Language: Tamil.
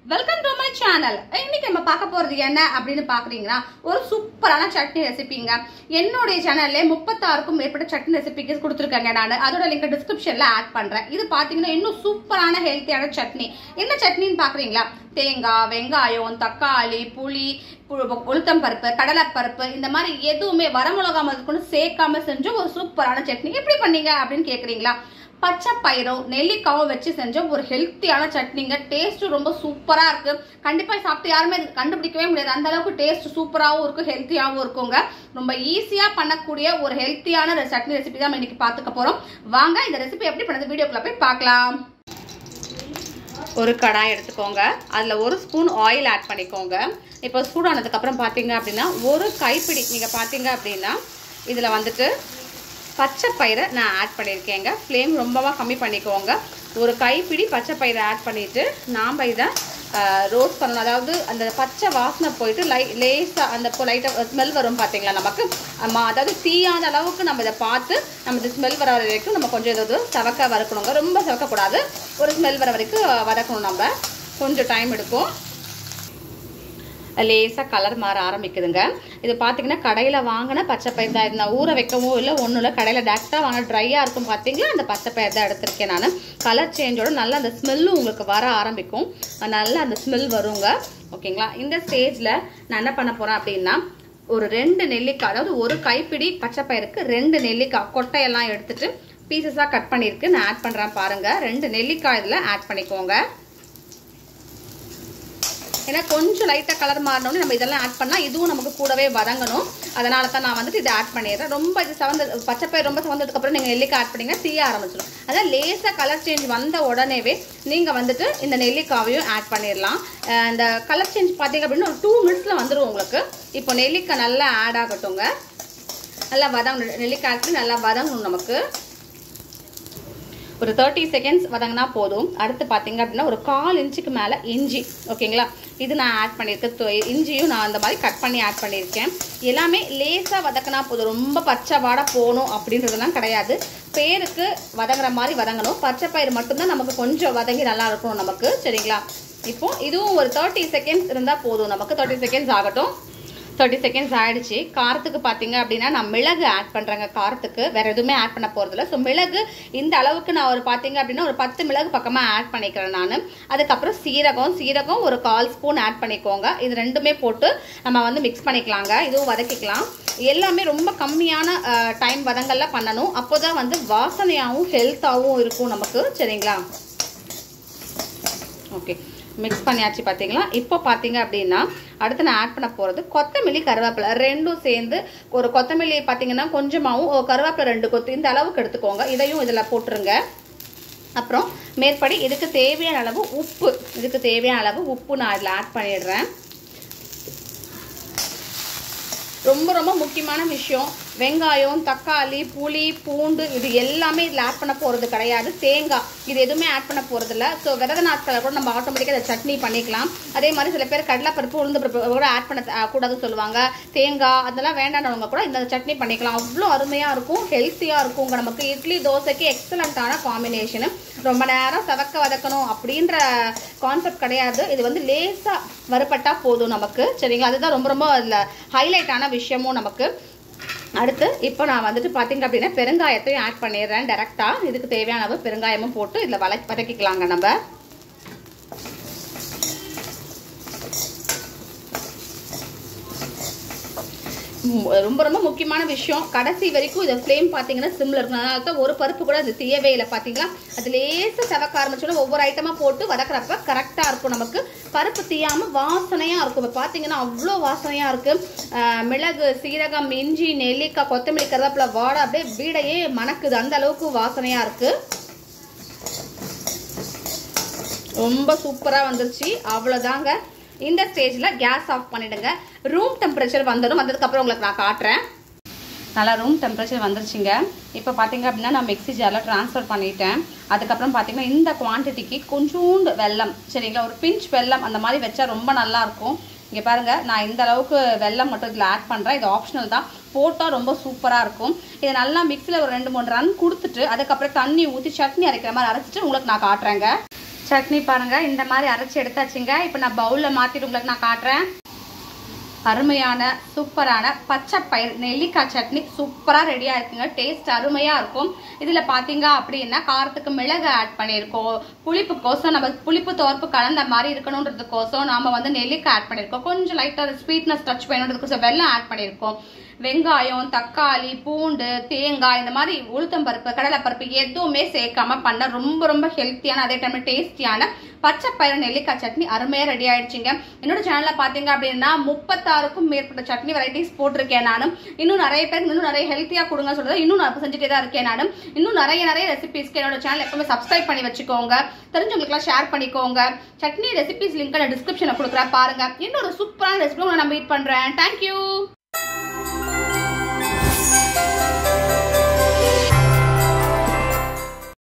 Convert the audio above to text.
வெல்கம் டு மை சேனல் இன்னைக்கு நம்ம பார்க்க போறது என்ன அப்படின்னு பாக்குறீங்கன்னா ஒரு சூப்பரான சட்னி ரெசிபிங்க என்னுடைய சேனல்ல முப்பத்தாறுக்கும் மேற்பட்ட சட்னி ரெசிபிக்கு கொடுத்துருக்கேங்க நான் அதோட லிங்க் டிஸ்கிரிப்ஷன்ல ஆட் பண்றேன் இது பாத்தீங்கன்னா இன்னும் சூப்பரான ஹெல்த்தியான சட்னி என்ன சட்னின்னு பாக்குறீங்களா தேங்காய் வெங்காயம் தக்காளி புளி பு- உளுத்தம் பருப்பு கடலைப்பருப்பு இந்த மாதிரி எதுவுமே வரமிளகா முதற்கொண்டு சேர்க்காம செஞ்ச ஒரு சூப்பரான சட்னி எப்படி பண்ணீங்க அப்படின்னு கேக்குறீங்களா பச்சை பயிரும் நெல்லிக்காவும் வச்சு செஞ்ச ஒரு ஹெல்த்தியான சட்னிங்க டேஸ்ட் ரொம்ப சூப்பரா இருக்கு கண்டிப்பா சாப்பிட்டு யாருமே இது கண்டுபிடிக்கவே முடியாது அந்த அளவுக்கு டேஸ்ட் சூப்பராகவும் இருக்கும் ஹெல்த்தியாகவும் இருக்குங்க ரொம்ப ஈஸியா பண்ணக்கூடிய ஒரு ஹெல்த்தியான ஒரு சட்னி ரெசிபி தான் நம்ம இன்னைக்கு பார்த்துக்க போறோம் வாங்க இந்த ரெசிபி எப்படி பண்ணது வீடியோக்குள்ள போய் பார்க்கலாம் ஒரு கடாய் எடுத்துக்கோங்க அதில் ஒரு ஸ்பூன் ஆயில் ஆட் பண்ணிக்கோங்க இப்போ சூடானதுக்கப்புறம் பார்த்தீங்க அப்படின்னா ஒரு கைப்பிடி நீங்கள் பார்த்தீங்க அப்படின்னா இதில் வந்துட்டு பச்சை பயிரை நான் ஆட் பண்ணியிருக்கேங்க ஃப்ளேம் ரொம்பவா கம்மி பண்ணிக்கோங்க ஒரு கைப்பிடி பச்சை பயிரை ஆட் பண்ணிவிட்டு நாம் இதை ரோஸ்ட் பண்ணணும் அதாவது அந்த பச்சை வாசனை போயிட்டு லை லேசாக அந்த லைட்டாக ஸ்மெல் வரும் பார்த்தீங்களா நமக்கு ஆமா, அதாவது தீயாத அளவுக்கு நம்ம இதை பார்த்து நம்ம இந்த ஸ்மெல் வர வரைக்கும் நம்ம கொஞ்சம் ஏதாவது சவக்க வறுக்கணுங்க ரொம்ப சவக்கக்கூடாது ஒரு ஸ்மெல் வர வரைக்கும் வதக்கணும் நம்ம கொஞ்சம் டைம் எடுக்கும் லேசாக கலர் மாற ஆரம்பிக்குதுங்க இது பார்த்தீங்கன்னா கடையில் வாங்கின பச்சை பயிர் தான் இது நான் ஊற வைக்கவும் இல்லை ஒன்றும் இல்லை கடையில் டேரெக்டாக வாங்க ட்ரையாக இருக்கும் பார்த்தீங்களா அந்த பச்சை பயிர் தான் எடுத்திருக்கேன் நான் கலர் சேஞ்சோட நல்லா அந்த ஸ்மெல்லும் உங்களுக்கு வர ஆரம்பிக்கும் நல்லா அந்த ஸ்மெல் வருங்க ஓகேங்களா இந்த ஸ்டேஜில் நான் என்ன பண்ண போகிறேன் அப்படின்னா ஒரு ரெண்டு நெல்லிக்காய் அதாவது ஒரு கைப்பிடி பச்சை பயிருக்கு ரெண்டு நெல்லிக்காய் கொட்டையெல்லாம் எடுத்துட்டு பீசஸாக கட் பண்ணியிருக்கு நான் ஆட் பண்ணுறேன் பாருங்கள் ரெண்டு நெல்லிக்காய் இதில் ஆட் பண்ணிக்கோங்க ஏன்னா கொஞ்சம் லைட்டாக கலர் மாறினோடனே நம்ம இதெல்லாம் ஆட் பண்ணால் இதுவும் நமக்கு கூடவே வதங்கணும் அதனால தான் நான் வந்துட்டு இதை ஆட் பண்ணிடுறேன் ரொம்ப இது சவந்த பச்சைப்பயிர் ரொம்ப சவந்ததுக்கப்புறம் நீங்கள் நெல்லிக்காய் ஆட் பண்ணிங்கன்னா தீய ஆரம்பிச்சிடும் அதான் லேசாக கலர் சேஞ்ச் வந்த உடனேவே நீங்கள் வந்துட்டு இந்த நெல்லிக்காவையும் ஆட் பண்ணிடலாம் அஹ் இந்த கலர் சேஞ்ச் பார்த்தீங்க அப்படின்னா ஒரு டூ மினிட்ஸில் வந்துடும் உங்களுக்கு இப்போ நெல்லிக்காய் நல்லா ஆட் ஆகட்டுங்க நல்லா வதங்கணும் நெல்லிக்காய் ஆட் பண்ணி நல்லா வதங்கணும் நமக்கு ஒரு தேர்ட்டி செகண்ட்ஸ் வதங்கினா போதும் அடுத்து பார்த்தீங்க அப்படின்னா ஒரு கால் இன்ச்சுக்கு மேலே இஞ்சி ஓகேங்களா இது நான் ஆட் பண்ணியிருக்கேன் தொ- இஞ்சியும் நான் அந்த மாதிரி கட் பண்ணி ஆட் பண்ணியிருக்கேன் எல்லாமே லேசாக வதக்கினா போதும் ரொம்ப பச்சை வாடை போகணும் அப்படின்றதெல்லாம் கிடையாது பேருக்கு வதங்குற மாதிரி வதங்கணும் பச்சை பயிர் மட்டும்தான் நமக்கு கொஞ்சம் வதங்கி நல்லா இருக்கணும் நமக்கு சரிங்களா இப்போ இதுவும் ஒரு தேர்ட்டி செகண்ட்ஸ் இருந்தால் போதும் நமக்கு தேர்ட்டி செகண்ட்ஸ் ஆகட்டும் தேர்ட்டி செகண்ட்ஸ் ஆயிடுச்சு காரத்துக்கு பார்த்தீங்க அப்படின்னா நான் மிளகு ஆட் பண்ணுறேங்க காரத்துக்கு வேற எதுவுமே ஆட் பண்ண போகிறதில்ல ஸோ மிளகு இந்த அளவுக்கு நான் ஒரு பார்த்தீங்க அப்படின்னா ஒரு பத்து மிளகு பக்கமாக ஆட் பண்ணிக்கிறேன் நான் அதுக்கப்புறம் சீரகம் சீரகம் ஒரு கால் ஸ்பூன் ஆட் பண்ணிக்கோங்க இது ரெண்டுமே போட்டு நம்ம வந்து மிக்ஸ் பண்ணிக்கலாங்க இதுவும் வதக்கிக்கலாம் எல்லாமே ரொம்ப கம்மியான டைம் வதங்கல்ல பண்ணணும் அப்போ தான் வந்து வாசனையாகவும் ஹெல்த்தாகவும் இருக்கும் நமக்கு சரிங்களா ஓகே மிக்ஸ் பண்ணியாச்சு பார்த்தீங்களா இப்போ பார்த்தீங்க அப்படின்னா அடுத்து நான் ஆட் பண்ண போகிறது கொத்தமல்லி கருவேப்பிலை ரெண்டும் சேர்ந்து ஒரு கொத்தமல்லி பார்த்தீங்கன்னா கொஞ்சமாகவும் ஒரு கருவேப்பிலை ரெண்டு கொத்து இந்த அளவுக்கு எடுத்துக்கோங்க இதையும் இதில் போட்டுருங்க அப்புறம் மேற்படி இதுக்கு தேவையான அளவு உப்பு இதுக்கு தேவையான அளவு உப்பு நான் இதில் ஆட் பண்ணிடுறேன் ரொம்ப ரொம்ப முக்கியமான விஷயம் வெங்காயம் தக்காளி புளி பூண்டு இது எல்லாமே இதில் ஆட் பண்ண போகிறது கிடையாது தேங்காய் இது எதுவுமே ஆட் பண்ண போகிறதில்ல ஸோ விரத நாட்களை கூட நம்ம ஆட்டோமேட்டிக்காக அதை சட்னி பண்ணிக்கலாம் அதே மாதிரி சில பேர் கடலைப்பருப்பு உளுந்து பருப்பு கூட ஆட் பண்ண அஹ், கூடாதுன்னு சொல்லுவாங்க தேங்காய் அதெல்லாம் வேண்டாம்னவங்க கூட இந்த சட்னி பண்ணிக்கலாம் அவ்வளோ அருமையாக இருக்கும் ஹெல்த்தியாக இருக்குங்க நமக்கு இட்லி தோசைக்கு எக்ஸலண்ட்டான காம்பினேஷனு ரொம்ப நேரம் சதக்க வதக்கணும் அப்படின்ற கான்செப்ட் கிடையாது இது வந்து லேசாக வறுபட்டா போதும் நமக்கு சரிங்களா அதுதான் ரொம்ப ரொம்ப அதில் ஹைலைட்டான விஷயமும் நமக்கு அடுத்து இப்போ நான் வந்துட்டு பார்த்தீங்க அப்படின்னா பெருங்காயத்தையும் ஆட் பண்ணிடுறேன் டேரெக்டாக இதுக்கு தேவையான அளவு பெருங்காயமும் போட்டு இதில் வள வதக்கிக்கலாங்க நம்ம ம், ரொம்ப ரொம்ப முக்கியமான விஷயம் கடைசி வரைக்கும் இதை ஃப்ளேம் பார்த்தீங்கன்னா சிம்ல இருக்கும் அதனால தான் ஒரு பருப்பு கூட அது தீயவே இல்லை பார்த்தீங்களா அது லேசாக செவக்க ஆரம்பிச்சோன்னா ஒவ்வொரு ஐட்டமாக போட்டு வதக்குறப்ப கரெக்டாக இருக்கும் நமக்கு பருப்பு தீயாமல் வாசனையாக இருக்கும் இப்போ பார்த்தீங்கன்னா அவ்வளோ வாசனையாக இருக்குது மிளகு சீரகம் இஞ்சி நெல்லிக்காய் கொத்தமல்லி கருவேப்பிலை வாடை அப்படியே வீடையே மணக்குது அந்த அளவுக்கு வாசனையாக இருக்குது ரொம்ப சூப்பராக வந்துருச்சு அவ்வளோதாங்க இந்த ஸ்டேஜில் கேஸ் ஆஃப் பண்ணிடுங்க ரூம் டெம்பரேச்சர் வந்துடும் வந்ததுக்கப்புறம் உங்களுக்கு நான் காட்டுறேன் நல்லா ரூம் டெம்பரேச்சர் வந்துருச்சுங்க இப்போ பார்த்தீங்க அப்படின்னா நான் மிக்ஸி ஜாரில் ட்ரான்ஸ்ஃபர் பண்ணிட்டேன் அதுக்கப்புறம் பார்த்தீங்கன்னா இந்த குவான்டிட்டிக்கு கொஞ்சோண்டு வெல்லம் சரிங்களா ஒரு பிஞ்ச் வெல்லம் அந்த மாதிரி வச்சா ரொம்ப நல்லா இருக்கும் இங்கே பாருங்க நான் இந்த அளவுக்கு வெல்லம் மட்டும் இதில் ஆட் பண்ணுறேன் இது ஆப்ஷனல் தான் போட்டால் ரொம்ப சூப்பராக இருக்கும் இதை நல்லா மிக்ஸியில் ஒரு ரெண்டு மூணு ரன் கொடுத்துட்டு அதுக்கப்புறம் தண்ணி ஊற்றி சட்னி அரைக்கிற மாதிரி அரைச்சிட்டு உங்களுக்கு நான் காட்டுறேங்க சட்னி பாருங்க இந்த மாதிரி அரைச்சி எடுத்தாச்சுங்க இப்போ நான் பவுலில் மாற்றிட்டு உங்களுக்கு நான் காட்டுறேன் அருமையான சூப்பரான பச்சை பயிர் நெல்லிக்காய் சட்னி சூப்பராக ரெடியாக இருக்குங்க டேஸ்ட் அருமையாக இருக்கும் இதில் பார்த்தீங்க அப்படின்னா காரத்துக்கு மிளகு ஆட் பண்ணியிருக்கோம் புளிப்புக்கோசம் நம்ம புளிப்பு தோர்ப்பு கலந்த மாதிரி இருக்கணுன்றதுக்கோசம் நாம வந்து நெல்லிக்காய் ஆட் பண்ணியிருக்கோம் கொஞ்சம் லைட்டாக ஸ்வீட்னஸ் டச் வேணுன்றதுக்கோசம் வெல்லம் ஆட் பண்ணியிருக்கோம் வெங்காயம் தக்காளி பூண்டு தேங்காய் இந்த மாதிரி உளுத்தம்பருப்பு கடலைப்பருப்பு எதுவுமே சேர்க்காம பண்ண ரொம்ப ரொம்ப ஹெல்த்தியான அதே டைம்ல டேஸ்டியான பச்சை பயிறு நெல்லிக்காய் சட்னி அருமையாக ரெடி ஆயிடுச்சுங்க என்னோட சேனலில் பார்த்தீங்க அப்படின்னா முப்பத்தாறுக்கும் மேற்பட்ட சட்னி வெரைட்டிஸ் போட்டிருக்கேன் நானும் இன்னும் நிறைய பேருக்கு இன்னும் நிறைய ஹெல்த்தியாக கொடுங்க சொல்றது இன்னும் நான் செஞ்சுட்டே தான் இருக்கேன் நானும் இன்னும் நிறைய நிறைய ரெசிபிஸ்க்கு என்னோட சேனல் எப்பவுமே சப்ஸ்கிரைப் பண்ணி வச்சுக்கோங்க தெரிஞ்சவங்களுக்குலாம் ஷேர் பண்ணிக்கோங்க சட்னி ரெசிபிஸ் லிங்க் நான் டிஸ்கிரிப்ஷனில் கொடுக்குறேன் பாருங்க இன்னொரு சூப்பரான ரெசிபி நான் மீட் பண்ணுறேன் தேங்க்யூ